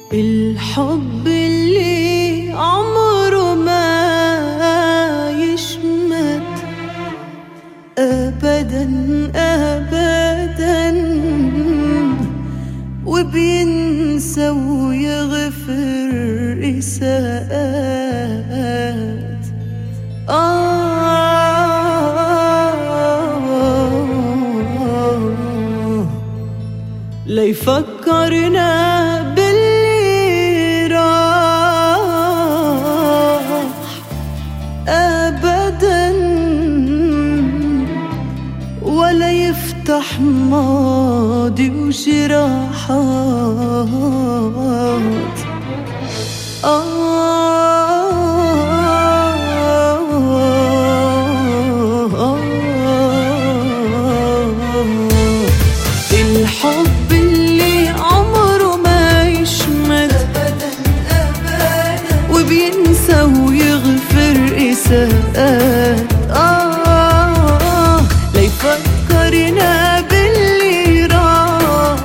الحب اللي عمره ما يشمت أبدا أبدا وبينسى ويغفر إساءات آه ليفكرنا باللي راح أبدا ولا يفتح ماضي وجراحات آه الحب اللي عمره ما يشمت وبينسى ويغفر إساءات آه ليفكرنا باللي راح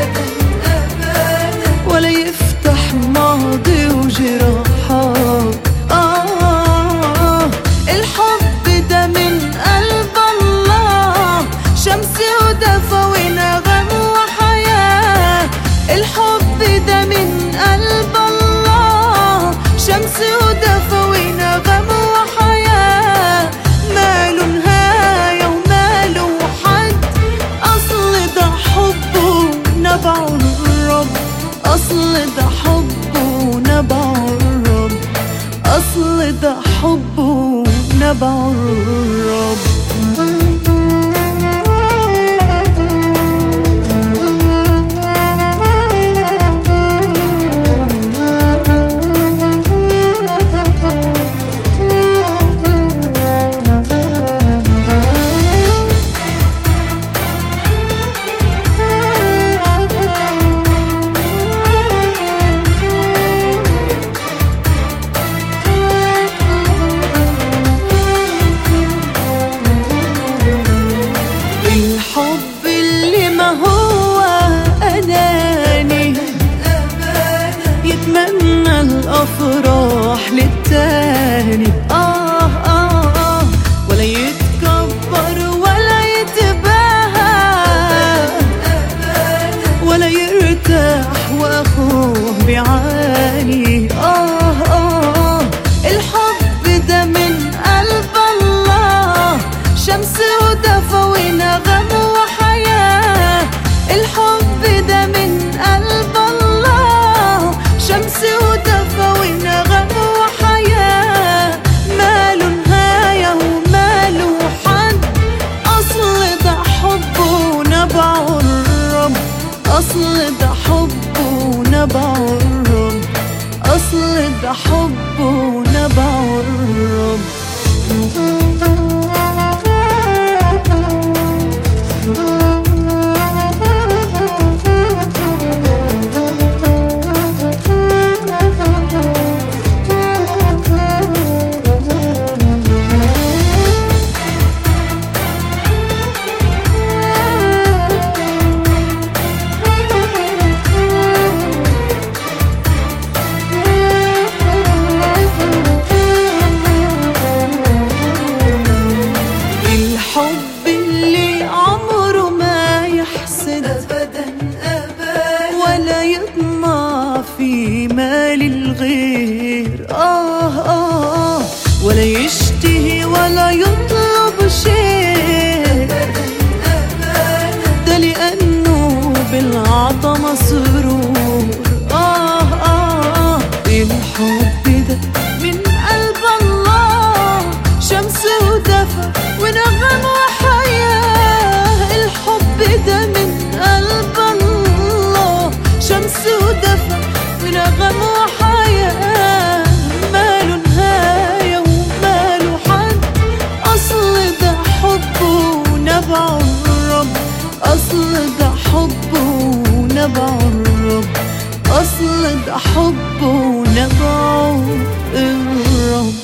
ولا يفتح ماضي وجراحات آه الحب ده من قلب الله شمس ودفى ونغم وحياة الحب ده من قلب الله شمس ودفى ونغم وحياة ماله نهاية وماله حد أصل ده حبه نبع الرب أصل ده حبه نبع الرب أصل ده حبه نبع الرب الحب اللي ما هو أناني يتمنى الأفراح للتاني آه آه آه ولا يتكبر ولا يتباهى ولا يرتاح وأخوه بيعاني آه آه الحب ده من قلب الله شمس ودفى ونغم وحياة الحب ده من قلب الله شمس ودفى ونغم وحياة ماله نهاية وماله حد أصل ده حبه نبع الرب أصل ده حبه نبع الرب أصل ده حبه نبع الرب الحب اللي عمره ما يحسد أبدا أبدا ولا يطمع في مال الغير آه آه آه ولا يشتهي ولا يطلب شيء ده لأنه بالعطا مسرور آه آه آه الحب ده من قلب الله شمس ودفى ونغم وحياة الحب ده من قلب الله شمس ودفى ونغم وحياة ماله نهاية وماله حد أصل ده حبه نبع الرب أصل ده حبه نبع الرب أصل ده حبه نبع الرب